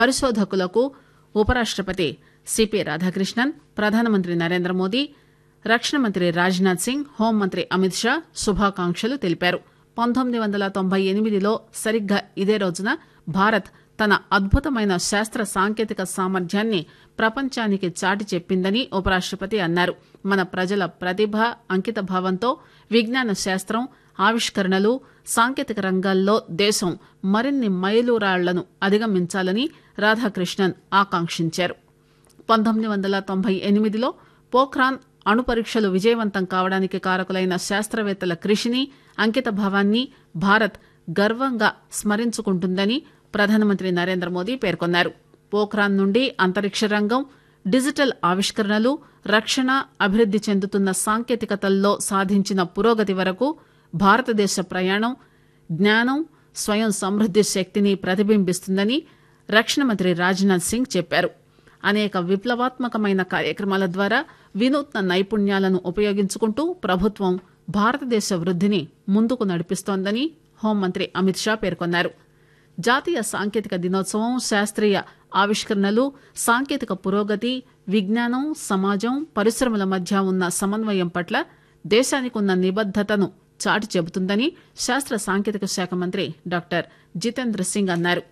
పరిశోధకులకు ఉపరాష్టపతి సిపి రాధాకృష్ణన్ ప్రధానమంత్రి నరేంద్ర మోదీ రక్షణ మంత్రి రాజ్నాథ్ సింగ్ హోంమంత్రి అమిత్ షా శుభాకాంక్షలు తెలిపారు పంతొమ్మిది వందల తొంభై ఎనిమిదిలో సరిగ్గా ఇదే రోజున భారత్ తన అద్భుతమైన శాస్త్ర సాంకేతిక సామర్థ్యాన్ని ప్రపంచానికి చాటి చెప్పిందని ఉపరాష్టపతి అన్నారు మన ప్రజల ప్రతిభ అంకితభావంతో విజ్ఞాన శాస్త్రం ఆవిష్కరణలు సాంకేతిక రంగాల్లో దేశం మరిన్ని మైలురాళ్లను అధిగమించాలని రాధాకృష్ణన్ ఆకాంక్షించారు పంతొమ్మిది వందల తొంభై ఎనిమిదిలో పోఖ్రాన్ అణు పరీక్షలు విజయవంతం కావడానికి కారకులైన శాస్త్రవేత్తల కృషిని అంకితభావాన్ని భారత్ గర్వంగా స్మరించుకుంటుందని ప్రధానమంత్రి నరేంద్ర మోదీ పేర్కొన్నారు పోఖ్రాన్ నుండి అంతరిక్ష రంగం డిజిటల్ ఆవిష్కరణలు రక్షణ అభివృద్ది చెందుతున్న సాంకేతికతల్లో సాధించిన పురోగతి వరకు భారతదేశ ప్రయాణం జ్ఞానం స్వయం సమృద్ది శక్తిని ప్రతిబింబిస్తుందని రక్షణ మంత్రి రాజ్నాథ్ సింగ్ చెప్పారు అనేక విప్లవాత్మకమైన కార్యక్రమాల ద్వారా వినూత్న నైపుణ్యాలను ఉపయోగించుకుంటూ ప్రభుత్వం భారతదేశ వృద్దిని ముందుకు నడిపిస్తోందని హోంమంత్రి అమిత్ షా పేర్కొన్నారు జాతీయ సాంకేతిక దినోత్సవం శాస్త్రీయ ఆవిష్కరణలు సాంకేతిక పురోగతి విజ్ఞానం సమాజం పరిశ్రమల మధ్య ఉన్న సమన్వయం పట్ల దేశానికి ఉన్న నిబద్దతను చాటి చెబుతుందని శాస్త్ర సాంకేతిక శాఖ మంత్రి డాక్టర్ జితేంద్ర సింగ్ అన్నారు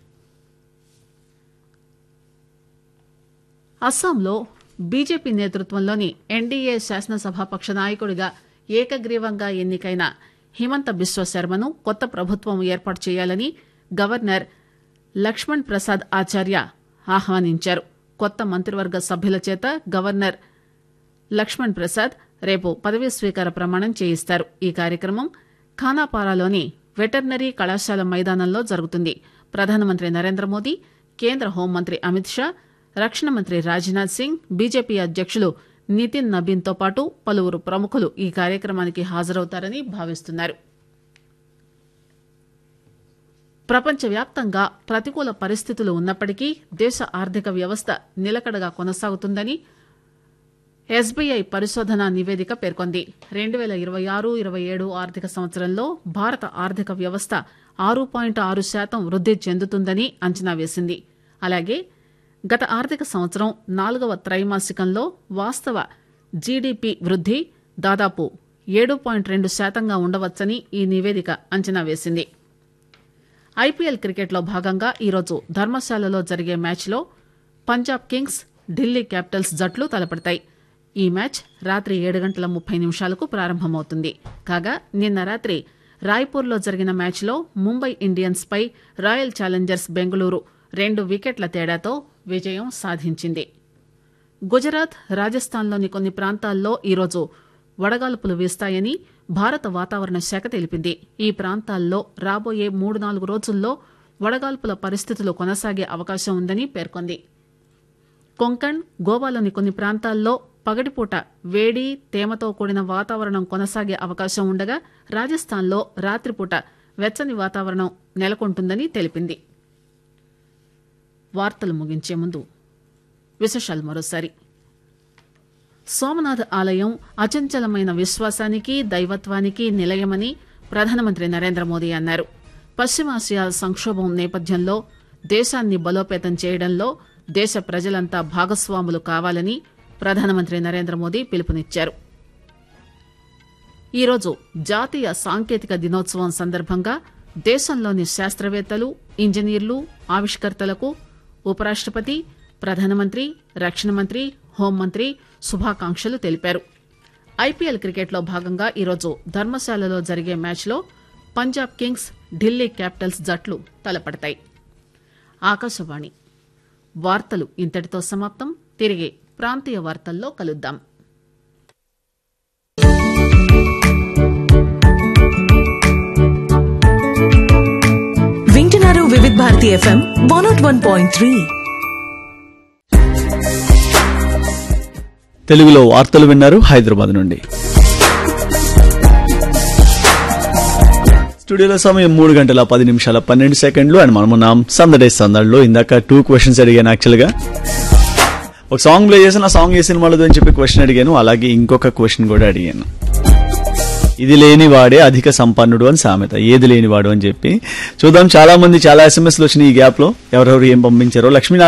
అస్సాంలో బీజేపీ నేతృత్వంలోని ఎన్డీఏ శాసనసభాపక్ష నాయకుడిగా ఏకగ్రీవంగా ఎన్నికైన హిమంత బిశ్వ శర్మను కొత్త ప్రభుత్వం ఏర్పాటు చేయాలని గవర్నర్ లక్ష్మణ్ ప్రసాద్ ఆచార్య ఆహ్వానించారు కొత్త మంత్రివర్గ సభ్యుల చేత గవర్నర్ లక్ష్మణ్ ప్రసాద్ రేపు పదవీ స్వీకార ప్రమాణం చేయిస్తారు ఈ కార్యక్రమం ఖానాపారాలోని వెటర్నరీ కళాశాల మైదానంలో జరుగుతుంది ప్రధానమంత్రి నరేంద్ర మోదీ కేంద్ర హోంమంత్రి అమిత్ షా రక్షణ మంత్రి రాజ్నాథ్ సింగ్ బీజేపీ అధ్యక్షులు నితిన్ నబీన్తో పాటు పలువురు ప్రముఖులు ఈ కార్యక్రమానికి హాజరవుతారని భావిస్తున్నారు ప్రపంచవ్యాప్తంగా ప్రతికూల పరిస్థితులు ఉన్నప్పటికీ దేశ ఆర్థిక వ్యవస్థ నిలకడగా కొనసాగుతుందని ఎస్బీఐ పరిశోధన నివేదిక పేర్కొంది రెండు పేల ఇరవై ఆరు ఇరవై ఏడు ఆర్థిక సంవత్సరంలో భారత ఆర్థిక వ్యవస్థ ఆరు పాయింట్ ఆరు శాతం వృద్ది చెందుతుందని అంచనా వేసింది అలాగే గత ఆర్థిక సంవత్సరం నాలుగవ త్రైమాసికంలో వాస్తవ జీడీపీ వృద్ది దాదాపు ఏడు పాయింట్ రెండు శాతంగా ఉండవచ్చని ఈ నివేదిక అంచనా వేసింది ఐపీఎల్ క్రికెట్లో భాగంగా ఈరోజు ధర్మశాలలో జరిగే మ్యాచ్లో పంజాబ్ కింగ్స్ ఢిల్లీ క్యాపిటల్స్ జట్లు తలపడతాయి ఈ మ్యాచ్ రాత్రి ఏడు గంటల ముప్పై నిమిషాలకు ప్రారంభమవుతుంది కాగా నిన్న రాత్రి రాయ్పూర్లో జరిగిన మ్యాచ్లో ముంబై ఇండియన్స్ పై రాయల్ ఛాలెంజర్స్ బెంగళూరు రెండు వికెట్ల తేడాతో విజయం సాధించింది గుజరాత్ రాజస్థాన్లోని కొన్ని ప్రాంతాల్లో ఈరోజు వడగాల్పులు వీస్తాయని భారత వాతావరణ శాఖ తెలిపింది ఈ ప్రాంతాల్లో రాబోయే మూడు నాలుగు రోజుల్లో వడగాల్పుల పరిస్థితులు కొనసాగే అవకాశం ఉందని పేర్కొంది కొంకణ్ గోవాలోని కొన్ని ప్రాంతాల్లో పగటిపూట వేడి తేమతో కూడిన వాతావరణం కొనసాగే అవకాశం ఉండగా రాజస్థాన్లో రాత్రిపూట వెచ్చని వాతావరణం నెలకొంటుందని తెలిపింది వార్తలు ముగించే ముందు విశేషాలు మరోసారి సోమనాథ్ ఆలయం అచంచలమైన విశ్వాసానికి దైవత్వానికి నిలయమని ప్రధానమంత్రి నరేంద్ర మోదీ అన్నారు పశ్చిమాసియా సంక్షోభం నేపథ్యంలో దేశాన్ని బలోపేతం చేయడంలో దేశ ప్రజలంతా భాగస్వాములు కావాలని ప్రధానమంత్రి నరేంద్ర మోదీ పిలుపునిచ్చారు ఈరోజు జాతీయ సాంకేతిక దినోత్సవం సందర్భంగా దేశంలోని శాస్త్రవేత్తలు ఇంజనీర్లు ఆవిష్కర్తలకు ఉపరాష్టపతి ప్రధానమంత్రి రక్షణ మంత్రి హోంమంత్రి శుభాకాంక్షలు తెలిపారు ఐపీఎల్ క్రికెట్లో భాగంగా ఈరోజు ధర్మశాలలో జరిగే మ్యాచ్లో పంజాబ్ కింగ్స్ ఢిల్లీ క్యాపిటల్స్ జట్లు తలపడతాయి ఆకాశవాణి వార్తలు ఇంతటితో సమాప్తం తిరిగి ప్రాంతీయ వార్తల్లో కలుద్దాం వింటున్నారు Vividh Bharati FM one nought one point three తెలుగులో వార్తలు విన్నారు హైదరాబాద్ నుండి స్టూడియోలో సమయం మూడు గంటల పది నిమిషాల పన్నెండు సెకండ్లు అండ్ మనమున్నాం సందడే సందడిలో ఇందాక టూ క్వశ్చన్స్ అడిగాను యాక్చువల్గా ఒక సాంగ్ ప్లే చేసిన ఆ సాంగ్ ఏ సినిమాలో అని చెప్పి క్వశ్చన్ అడిగాను అలాగే ఇంకొక క్వశ్చన్ కూడా అడిగాను ఇది లేనివాడే అధిక సంపన్నుడు అని సామెత ఏది లేనివాడు అని చెప్పి చూద్దాం చాలా మంది చాలా ఎస్ఎంఎస్లు వచ్చినాయి ఈ గ్యాప్ లో ఎవరెవరు ఏం పంపించారో లక్ష్మీ